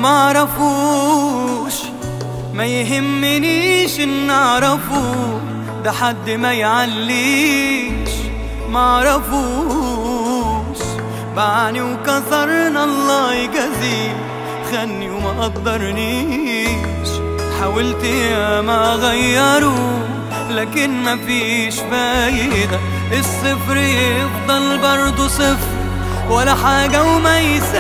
معرفوش ما يهمنيش ان اعرفه ده حد ما يعليش معرفوش باعني وكسرنا الله يجازيه خاني وما قدرنيش حاولت يا ما اغيره لكن مفيش فايدة الصفر يفضل برضه صفر ولا حاجة وما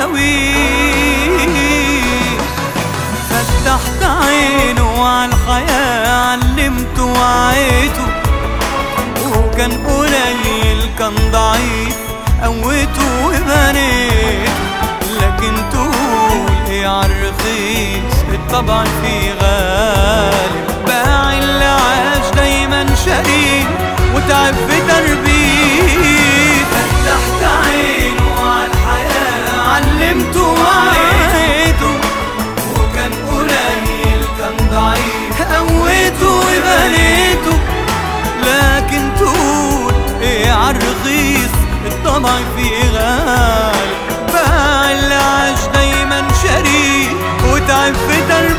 يساويش فتحت عينه على الحياة علمته وعيته وكان قليل كان ضعيف قوته وبنيته لكن تقول ايه عالرخيص الطبع فيه غالي باع اللي عاش دايما شقي وتعب في تربيه فتحت عينه على الحياة علمته وعيته وكان قليل كان ضعيف قويته وبنيته لكن تقول ايه عالرخيص الطبع فيه غالي باع اللي عاش دايما شريك وتعب في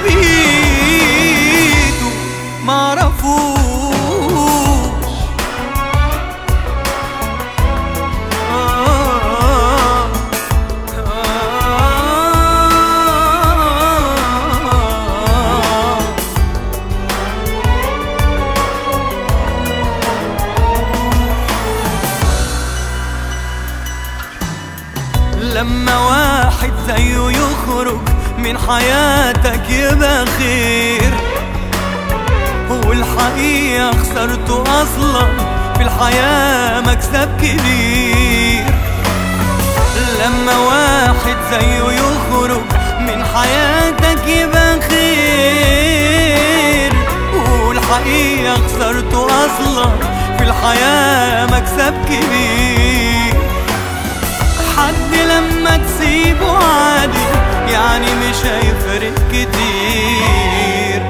تربيته معرفوش آه آه لما واحد زيه يخرج من حياتك يبقى خير هو الحقيقة خسرته أصلا في الحياة مكسب كبير لما واحد زيه يخرج من حياتك يبقى خير والحقيقة خسرته أصلا في الحياة مكسب كبير حد لما تسيبه عادي يعني مش هيفرق كتير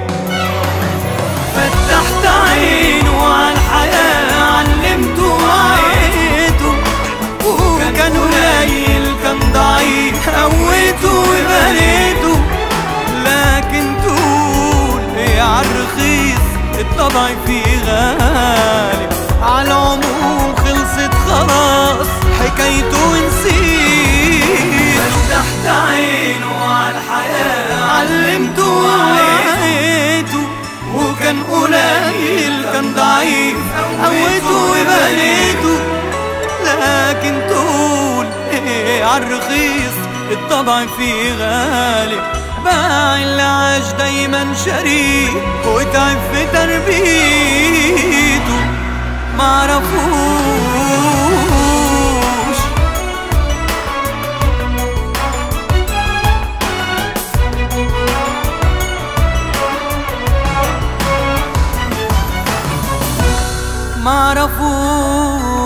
فتحت عينه على الحياة علمته وعيته وكان قليل كان ضعيف قويته وبنيته لكن تقول ايه عالرخيص الطبع فيه غالي على العموم خلصت خلاص حكايته ونسيت فتحت عينه على الحياة علمته وعيته وكان قليل كان ضعيف قويته وبنيته لكن تقول ايه عالرخيص الطبع فيه غالي باع اللي عاش دايما شريك وتعب في تربيته معرفوش معرفوش